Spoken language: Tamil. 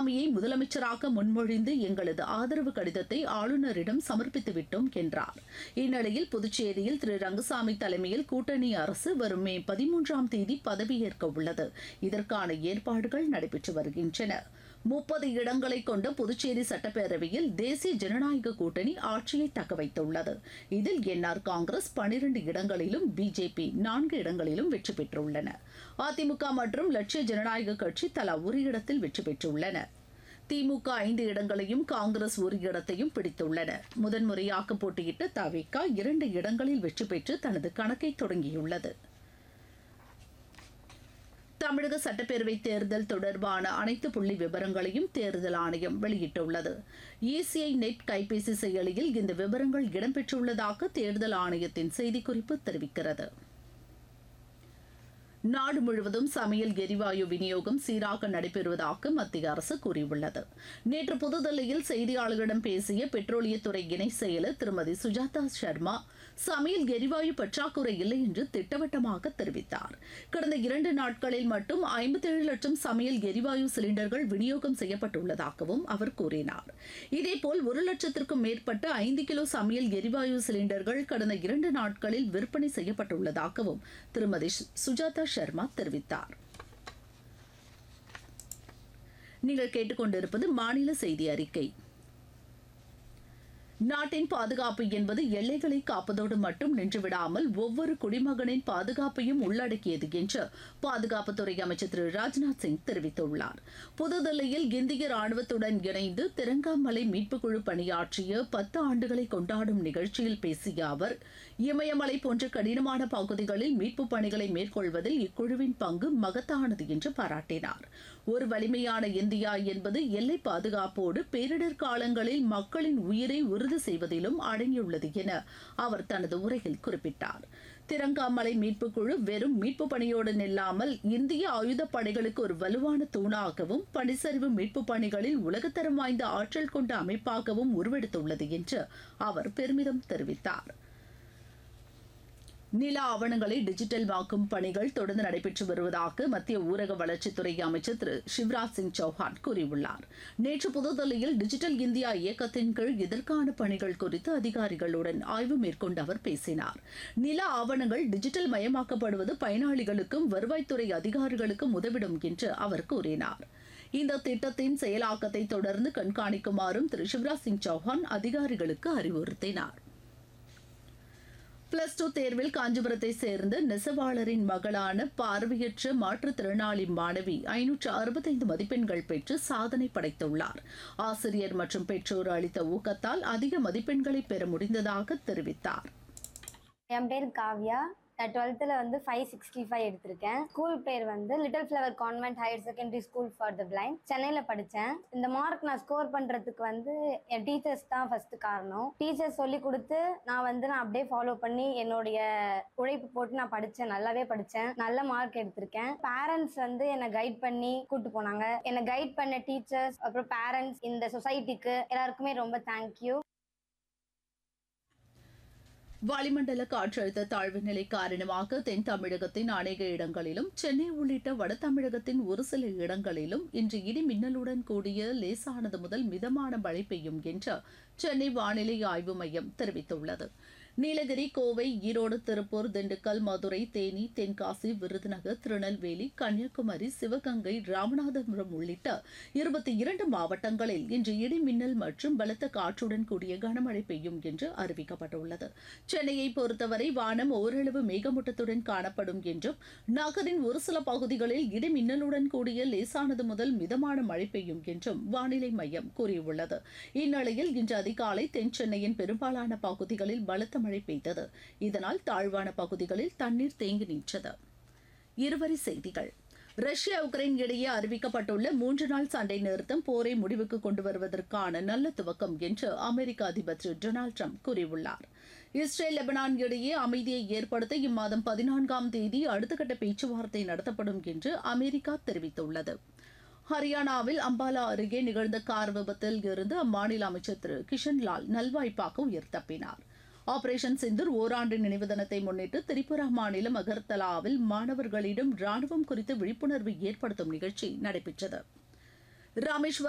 ரங்கசாமியை முதலமைச்சராக முன்மொழிந்து எங்களது ஆதரவு கடிதத்தை ஆளுநரிடம் சமர்ப்பித்து விட்டோம் என்றார் இந்நிலையில் புதுச்சேரியில் திரு ரங்கசாமி தலைமையில் கூட்டணி அரசு வரும் மே பதிமூன்றாம் தேதி பதவியேற்க உள்ளது இதற்கான ஏற்பாடுகள் நடைபெற்று வருகின்றன முப்பது இடங்களை கொண்ட புதுச்சேரி சட்டப்பேரவையில் தேசிய ஜனநாயக கூட்டணி ஆட்சியை தக்கவைத்துள்ளது இதில் என்ஆர் காங்கிரஸ் பனிரண்டு இடங்களிலும் பிஜேபி நான்கு இடங்களிலும் வெற்றி பெற்றுள்ளன அதிமுக மற்றும் லட்சிய ஜனநாயக கட்சி தலா ஒரு இடத்தில் வெற்றி பெற்றுள்ளன திமுக ஐந்து இடங்களையும் காங்கிரஸ் ஒரு இடத்தையும் பிடித்துள்ளன முதன்முறையாக போட்டியிட்ட தவிக இரண்டு இடங்களில் வெற்றி பெற்று தனது கணக்கை தொடங்கியுள்ளது தமிழக சட்டப்பேரவை தேர்தல் தொடர்பான அனைத்து புள்ளி விவரங்களையும் தேர்தல் ஆணையம் வெளியிட்டுள்ளது இசிஐ நெட் கைபேசி செயலியில் இந்த விவரங்கள் இடம்பெற்றுள்ளதாக தேர்தல் ஆணையத்தின் செய்திக்குறிப்பு தெரிவிக்கிறது நாடு முழுவதும் சமையல் எரிவாயு விநியோகம் சீராக நடைபெறுவதாக மத்திய அரசு கூறியுள்ளது நேற்று புதுதில்லியில் செய்தியாளர்களிடம் பேசிய பெட்ரோலியத்துறை இணை செயலர் திருமதி சுஜாதா சர்மா சமையல் எரிவாயு பற்றாக்குறை இல்லை என்று திட்டவட்டமாக தெரிவித்தார் கடந்த இரண்டு நாட்களில் மட்டும் ஐம்பத்தேழு லட்சம் சமையல் எரிவாயு சிலிண்டர்கள் விநியோகம் செய்யப்பட்டுள்ளதாகவும் அவர் கூறினார் இதேபோல் ஒரு லட்சத்திற்கும் மேற்பட்ட ஐந்து கிலோ சமையல் எரிவாயு சிலிண்டர்கள் கடந்த இரண்டு நாட்களில் விற்பனை செய்யப்பட்டுள்ளதாகவும் திருமதி சுஜாதா சர்மா தெரிவித்தார் நீங்கள் கேட்டுக்கொண்டிருப்பது மாநில செய்தி அறிக்கை நாட்டின் பாதுகாப்பு என்பது எல்லைகளை காப்பதோடு மட்டும் நின்றுவிடாமல் ஒவ்வொரு குடிமகனின் பாதுகாப்பையும் உள்ளடக்கியது என்று பாதுகாப்புத்துறை அமைச்சர் திரு ராஜ்நாத் சிங் தெரிவித்துள்ளார் புதுதில்லியில் இந்திய ராணுவத்துடன் இணைந்து திரங்காமலை மீட்புக் குழு பணியாற்றிய பத்து ஆண்டுகளை கொண்டாடும் நிகழ்ச்சியில் பேசிய அவர் இமயமலை போன்ற கடினமான பகுதிகளில் மீட்புப் பணிகளை மேற்கொள்வதில் இக்குழுவின் பங்கு மகத்தானது என்று பாராட்டினார் ஒரு வலிமையான இந்தியா என்பது எல்லை பாதுகாப்போடு பேரிடர் காலங்களில் மக்களின் உயிரை உறுதி செய்வதிலும் அடங்கியுள்ளது என அவர் தனது உரையில் குறிப்பிட்டார் திரங்காமலை மீட்புக் குழு வெறும் மீட்பு பணியோடு நில்லாமல் இந்திய ஆயுதப் படைகளுக்கு ஒரு வலுவான தூணாகவும் பனிச்சரிவு மீட்பு பணிகளில் உலகத்தரம் வாய்ந்த ஆற்றல் கொண்ட அமைப்பாகவும் உருவெடுத்துள்ளது என்று அவர் பெருமிதம் தெரிவித்தார் நில ஆவணங்களை டிஜிட்டல்வாக்கும் பணிகள் தொடர்ந்து நடைபெற்று வருவதாக மத்திய ஊரக வளர்ச்சித்துறை அமைச்சர் திரு சிவராஜ் சிங் சௌஹான் கூறியுள்ளார் நேற்று புதுதில்லியில் டிஜிட்டல் இந்தியா இயக்கத்தின் கீழ் இதற்கான பணிகள் குறித்து அதிகாரிகளுடன் ஆய்வு மேற்கொண்டு அவர் பேசினார் நில ஆவணங்கள் டிஜிட்டல் மயமாக்கப்படுவது பயனாளிகளுக்கும் வருவாய்த்துறை அதிகாரிகளுக்கும் உதவிடும் என்று அவர் கூறினார் இந்த திட்டத்தின் செயலாக்கத்தை தொடர்ந்து கண்காணிக்குமாறும் திரு சிவராஜ் சிங் சௌஹான் அதிகாரிகளுக்கு அறிவுறுத்தினார் பிளஸ் டூ தேர்வில் காஞ்சிபுரத்தை சேர்ந்த நெசவாளரின் மகளான பார்வையற்ற மாற்றுத்திறனாளி மாணவி ஐநூற்று அறுபத்தைந்து மதிப்பெண்கள் பெற்று சாதனை படைத்துள்ளார் ஆசிரியர் மற்றும் பெற்றோர் அளித்த ஊக்கத்தால் அதிக மதிப்பெண்களை பெற முடிந்ததாக தெரிவித்தார் என் பேர் காவ்யா நான் டுவெல்த்தில் வந்து ஃபைவ் சிக்ஸ்டி ஃபைவ் எடுத்திருக்கேன் ஸ்கூல் பேர் வந்து little flower convent higher secondary school for the blind சென்னையில் படித்தேன் இந்த மார்க் நான் ஸ்கோர் பண்ணுறதுக்கு வந்து என் டீச்சர்ஸ் தான் ஃபர்ஸ்ட் காரணம் டீச்சர்ஸ் சொல்லி கொடுத்து நான் வந்து நான் அப்படியே ஃபாலோ பண்ணி என்னுடைய உழைப்பு போட்டு நான் படித்தேன் நல்லாவே படித்தேன் நல்ல மார்க் எடுத்திருக்கேன் பேரண்ட்ஸ் வந்து என்னை கைட் பண்ணி கூட்டு போனாங்க என்னை கைட் பண்ண டீச்சர்ஸ் அப்புறம் பேரண்ட்ஸ் இந்த சொசைட்டிக்கு எல்லாருக்குமே ரொம்ப தேங்க்யூ வளிமண்டல காற்றழுத்த தாழ்வு நிலை காரணமாக தென் தமிழகத்தின் அநேக இடங்களிலும் சென்னை உள்ளிட்ட வட தமிழகத்தின் ஒரு சில இடங்களிலும் இன்று இடி மின்னலுடன் கூடிய லேசானது முதல் மிதமான மழை பெய்யும் என்று சென்னை வானிலை ஆய்வு மையம் தெரிவித்துள்ளது நீலகிரி கோவை ஈரோடு திருப்பூர் திண்டுக்கல் மதுரை தேனி தென்காசி விருதுநகர் திருநெல்வேலி கன்னியாகுமரி சிவகங்கை ராமநாதபுரம் உள்ளிட்ட இருபத்தி இரண்டு மாவட்டங்களில் இன்று இடி மின்னல் மற்றும் பலத்த காற்றுடன் கூடிய கனமழை பெய்யும் என்று அறிவிக்கப்பட்டுள்ளது சென்னையை பொறுத்தவரை வானம் ஓரளவு மேகமூட்டத்துடன் காணப்படும் என்றும் நகரின் ஒரு சில பகுதிகளில் இடி மின்னலுடன் கூடிய லேசானது முதல் மிதமான மழை பெய்யும் என்றும் வானிலை மையம் கூறியுள்ளது இந்நிலையில் இன்று அதிகாலை தென் சென்னையின் பெரும்பாலான பகுதிகளில் பலத்த மழை பெய்தது இதனால் தாழ்வான பகுதிகளில் தண்ணீர் தேங்கி நின்றது இருவரி செய்திகள் ரஷ்யா உக்ரைன் இடையே அறிவிக்கப்பட்டுள்ள மூன்று நாள் சண்டை நிறுத்தம் போரை முடிவுக்கு கொண்டு வருவதற்கான நல்ல துவக்கம் என்று அமெரிக்க அதிபர் திரு டொனால்டு ட்ரம்ப் கூறியுள்ளார் இஸ்ரேல் லெபனான் இடையே அமைதியை ஏற்படுத்த இம்மாதம் பதினான்காம் தேதி அடுத்த கட்ட பேச்சுவார்த்தை நடத்தப்படும் என்று அமெரிக்கா தெரிவித்துள்ளது ஹரியானாவில் அம்பாலா அருகே நிகழ்ந்த கார் விபத்தில் இருந்து அம்மாநில அமைச்சர் திரு கிஷன்லால் நல்வாய்ப்பாக உயிர் தப்பினார் ஆபரேஷன் சிந்தூர் ஓராண்டு நினைவு தினத்தை முன்னிட்டு திரிபுரா மாநிலம் அகர்தலாவில் மாணவர்களிடம் ராணுவம் குறித்து விழிப்புணர்வு ஏற்படுத்தும் நிகழ்ச்சி நடைபெற்றது ராமேஸ்வரம்